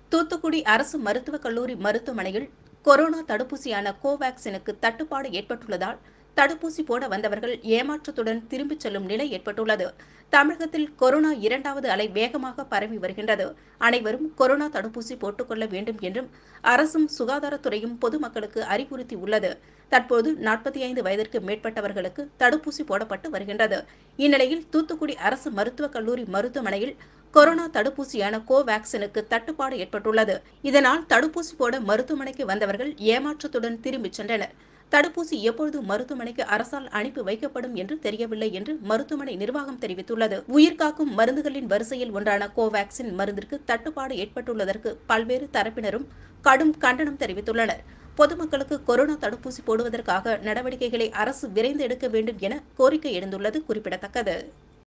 தூத்துக்குடி அரசு மருத்துவக் கல்லூரி மருத்துவமனையில் கொரோனா தடுப்பூசியான கோவாக்சினுக்கு தட்டுப்பாடு ஏற்பட்டுள்ளதால் தடுப்பூசி போட வந்தவர்கள் ஏமாற்றத்துடன் திரும்பிச் செல்லும் நிலை ஏற்பட்டுள்ளது தமிழகத்தில் கொரோனா இரண்டாவது அலை வேகமாக பரவி வருகின்றது அனைவரும் கொரோனா தடுப்பூசி போட்டுக்கொள்ள வேண்டும் என்றும் அரசும் சுகாதாரத்துறையும் பொதுமக்களுக்கு அறிவுறுத்தி உள்ளது தற்போது நாற்பத்தி ஐந்து வயதிற்கு மேற்பட்டவர்களுக்கு தடுப்பூசி போடப்பட்டு வருகின்றது இந்நிலையில் தூத்துக்குடி அரசு மருத்துவக் கல்லூரி மருத்துவமனையில் கொரோனா தடுப்பூசியான கோவாக்சினுக்கு தட்டுப்பாடு ஏற்பட்டுள்ளது இதனால் தடுப்பூசி போட மருத்துவமனைக்கு வந்தவர்கள் ஏமாற்றத்துடன் திரும்பிச் சென்றனர் தடுப்பூசி எப்பொழுது மருத்துவமனைக்கு அரசால் அனுப்பி வைக்கப்படும் என்று தெரியவில்லை என்று மருத்துவமனை நிர்வாகம் தெரிவித்துள்ளது உயிர்காக்கும் மருந்துகளின் வரிசையில் ஒன்றான கோவாக்சின் மருந்திற்கு தட்டுப்பாடு ஏற்பட்டுள்ளதற்கு பல்வேறு தரப்பினரும் கடும் கண்டனம் தெரிவித்துள்ளனர் பொதுமக்களுக்கு கொரோனா தடுப்பூசி போடுவதற்காக நடவடிக்கைகளை அரசு விரைந்து எடுக்க வேண்டும் என கோரிக்கை எழுந்துள்ளது குறிப்பிடத்தக்கது